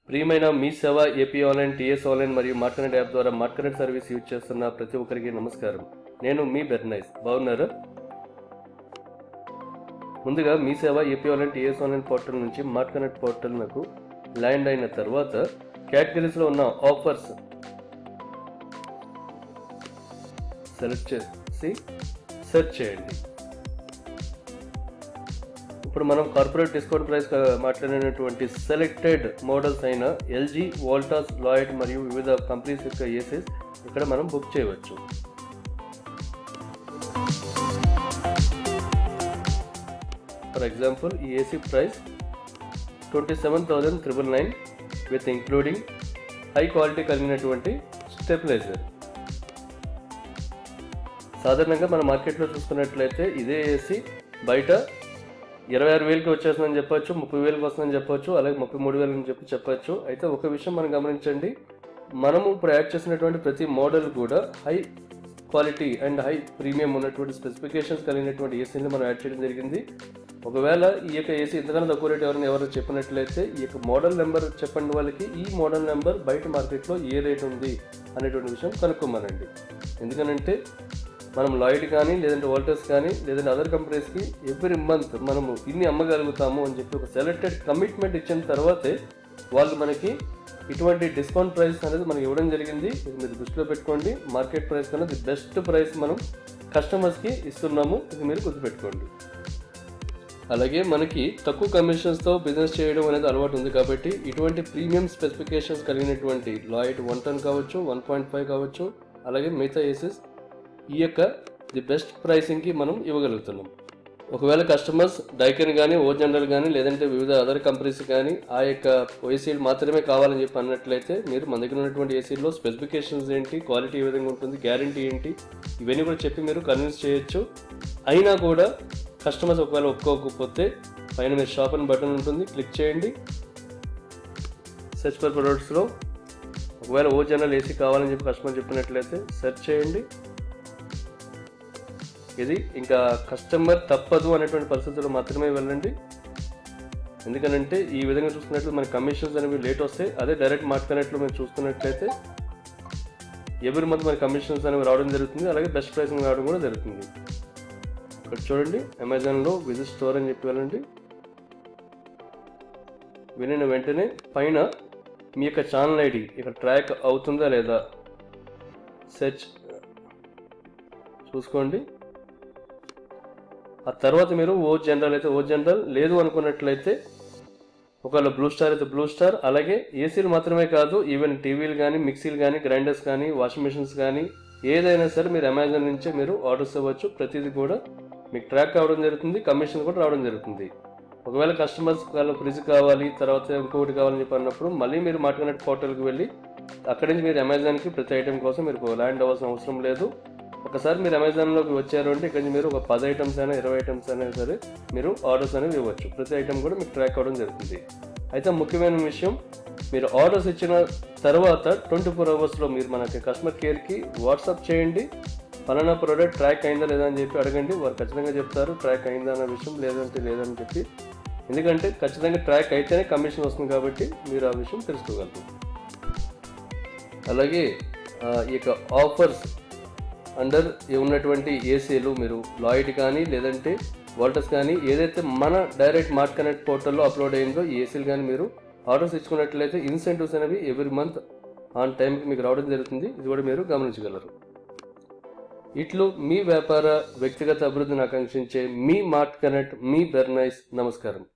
ప్రియమైన మీ సేవ ఏపీ ఆన్లైన్ టీఎస్ ఆన్లైన్ మరియు మార్కెట్ యాప్ ద్వారా మార్కెట్ సర్వీస్ యూజ్ చేస్తున్న ప్రతి ఒక్కరికి నమస్కారం నేను మీ బెర్నైస్ బాగున్నారా ముందుగా మీ సేవ AP online TS online portal నుంచి మార్కెట్ పోర్టల్ నాకు ల్యాండ్ అయిన తర్వాత కేటగిరీస్లో ఉన్న ఆఫర్స్ సెలెక్ట్ చేసి సెర్చ్ చేయండి ఇప్పుడు మనం కార్పొరేట్ డిస్కౌంట్ ప్రైస్ మాట్లాడినటువంటి సెలెక్టెడ్ మోడల్స్ అయిన ఎల్జీ వోల్టాస్ లాయిడ్ మరియు వివిధ కంపెనీస్ యొక్క ఏసీస్ ఇక్కడ మనం బుక్ చేయవచ్చు ఫర్ ఎగ్జాంపుల్ ఈ AC price twenty seven thousand triple nine with including high quality కలిగినటువంటి స్టెబిలైజర్ సాధారణంగా మన మార్కెట్లో చూసుకున్నట్లయితే ఇదే ఏసీ బయట ఇరవై ఆరు వేలకి వచ్చేస్తుందని చెప్పొచ్చు ముప్పై వేలకి వస్తుందని చెప్పొచ్చు అలాగే ముప్పై మూడు వేలు అని చెప్పి చెప్పొచ్చు అయితే ఒక విషయం మనం గమనించండి మనము ఇప్పుడు యాడ్ చేసినటువంటి ప్రతి మోడల్ కూడా high quality and high premium ఉన్నటువంటి స్పెసిఫికేషన్స్ కలిగినటువంటి ఏసీని మనం యాడ్ చేయడం జరిగింది ఒకవేళ ఈ యొక్క ఏసీ ఇంతకన్నా తక్కువ రేట్ ఎవరైనా ఎవరు చెప్పినట్లయితే ఈ యొక్క మోడల్ నెంబర్ చెప్పండి వాళ్ళకి ఈ మోడల్ నెంబర్ బయట మార్కెట్లో ఏ రేట్ ఉంది అనేటువంటి విషయం కనుక్కోమనండి ఎందుకనంటే మనం లాయిడ్ కానీ లేదంటే వోల్టర్స్ కానీ లేదంటే అదర్ కంపెనీస్కి ఎవ్రీ మంత్ మనము ఇన్ని అమ్మగలుగుతాము అని చెప్పి ఒక సెలెక్టెడ్ కమిట్మెంట్ ఇచ్చిన తర్వాతే వాళ్ళు మనకి ఇటువంటి డిస్కౌంట్ ప్రైస్ అనేది మనకి ఇవ్వడం జరిగింది ఇది మీరు దృష్టిలో పెట్టుకోండి మార్కెట్ ప్రైస్ కన్నా ది బెస్ట్ ప్రైస్ మనం కస్టమర్స్కి ఇస్తున్నాము ఇది మీరు గుర్తుపెట్టుకోండి అలాగే మనకి తక్కువ కమిషన్స్తో బిజినెస్ చేయడం అనేది అలవాటు ఉంది కాబట్టి ఇటువంటి ప్రీమియం స్పెసిఫికేషన్స్ కలిగినటువంటి లాయిడ్ వన్ టన్ కావచ్చు వన్ పాయింట్ ఫైవ్ కావచ్చు అలాగే మిగతా ఏసెస్ ఈ యొక్క ది బెస్ట్ ప్రైసింగ్కి మనం ఇవ్వగలుగుతున్నాం ఒకవేళ కస్టమర్స్ డైకెన్ కానీ ఓ జనరల్ కానీ లేదంటే వివిధ అదర్ కంపెనీస్ కానీ ఆ యొక్క ఏసీలు మాత్రమే కావాలని చెప్పి అన్నట్లయితే మీరు మన దగ్గర ఉన్నటువంటి ఏసీల్లో స్పెసిఫికేషన్స్ ఏంటి క్వాలిటీ ఏ విధంగా ఉంటుంది గ్యారంటీ ఏంటి ఇవన్నీ కూడా చెప్పి మీరు కన్విన్స్ చేయొచ్చు అయినా కూడా కస్టమర్స్ ఒకవేళ ఒప్పుకోకపోతే పైన మీరు షాప్ అని బటన్ ఉంటుంది క్లిక్ చేయండి సెర్చ్ ఫర్ ప్రొడక్ట్స్లో ఒకవేళ ఓ జనరల్ ఏసీ కావాలని చెప్పి కస్టమర్ చెప్పినట్లయితే సెర్చ్ చేయండి ఇది ఇంకా కస్టమర్ తప్పదు అనేటువంటి పరిస్థితుల్లో మాత్రమే వెళ్ళండి ఎందుకనంటే ఈ విధంగా చూసుకున్నట్లు మన కమిషన్స్ అనేవి లేట్ వస్తాయి అదే డైరెక్ట్ మార్కెట్లో మేము చూసుకున్నట్లయితే ఎవ్రీ మంత్ మన కమిషన్స్ అనేవి రావడం జరుగుతుంది అలాగే బెస్ట్ ప్రైసింగ్ రావడం కూడా జరుగుతుంది ఇక్కడ చూడండి అమెజాన్లో విజిట్ స్టోర్ అని చెప్పి వెళ్ళండి వినిన వెంటనే పైన మీ యొక్క ఛానల్ ఐడి ఇక్కడ ట్రాక్ అవుతుందా లేదా సెర్చ్ చూసుకోండి ఆ తర్వాత మీరు ఓ జనరల్ అయితే ఓ జనరల్ లేదు అనుకున్నట్లయితే ఒకవేళ బ్లూ స్టార్ అయితే బ్లూ స్టార్ అలాగే ఏసీలు మాత్రమే కాదు ఈవెన్ టీవీలు కానీ మిక్సీలు కానీ గ్రైండర్స్ కానీ వాషింగ్ మిషన్స్ కానీ ఏదైనా సరే మీరు అమెజాన్ నుంచే మీరు ఆర్డర్స్ ఇవ్వచ్చు ప్రతిదీ కూడా మీకు ట్రాక్ కావడం జరుగుతుంది కమిషన్ కూడా రావడం జరుగుతుంది ఒకవేళ కస్టమర్స్ ఒకవేళ ఫ్రిడ్జ్ కావాలి తర్వాత ఇంకొకటి కావాలని చెప్పి అన్నప్పుడు మళ్ళీ మీరు మార్కెట్ పోర్టల్కి వెళ్ళి అక్కడి నుంచి మీరు అమెజాన్కి ప్రతి ఐటెం కోసం మీరు ల్యాండ్ అవ్వాల్సిన అవసరం లేదు ఒకసారి మీరు అమెజాన్లోకి వచ్చారు అంటే ఇక్కడ నుంచి మీరు ఒక పది ఐటమ్స్ అయినా ఇరవై ఐటమ్స్ అయినా సరే మీరు ఆర్డర్స్ అనేవి ఇవ్వచ్చు ప్రతి ఐటమ్ కూడా మీకు ట్రాక్ అవ్వడం జరుగుతుంది అయితే ముఖ్యమైన విషయం మీరు ఆర్డర్స్ ఇచ్చిన తర్వాత ట్వంటీ ఫోర్ అవర్స్లో మీరు మనకి కస్టమర్ కేర్కి వాట్సాప్ చేయండి ఫలానా ప్రోడక్ట్ ట్రాక్ అయిందా లేదా అని చెప్పి అడగండి వారు ఖచ్చితంగా చెప్తారు ట్రాక్ అయిందా అన్న విషయం లేదంటే లేదని చెప్పి ఎందుకంటే ఖచ్చితంగా ట్రాక్ అయితేనే కమిషన్ వస్తుంది కాబట్టి మీరు ఆ విషయం తెలుసుకోగలరు అలాగే ఆ, ఈ యొక్క ఆఫర్స్ అండర్ ఉన్నటువంటి ఏసీలు మీరు లాయిడ్ కానీ లేదంటే వాల్టర్స్ కానీ ఏదైతే మన డైరెక్ట్ మార్ట్ కనెక్ట్ పోర్టల్లో అప్లోడ్ అయిందో ఈ ఏసీలు కానీ మీరు ఆర్డర్స్ ఇచ్చుకున్నట్లయితే ఇన్సెంటివ్స్ అనేవి ఎవ్రీ మంత్ ఆన్ టైంకి మీకు రావడం జరుగుతుంది ఇది కూడా మీరు గమనించగలరు ఇట్లు మీ వ్యాపార వ్యక్తిగత అభివృద్ధిని ఆకాంక్షించే మీ మార్ట్ కనెక్ట్ మీ బెర్నైస్ నమస్కారం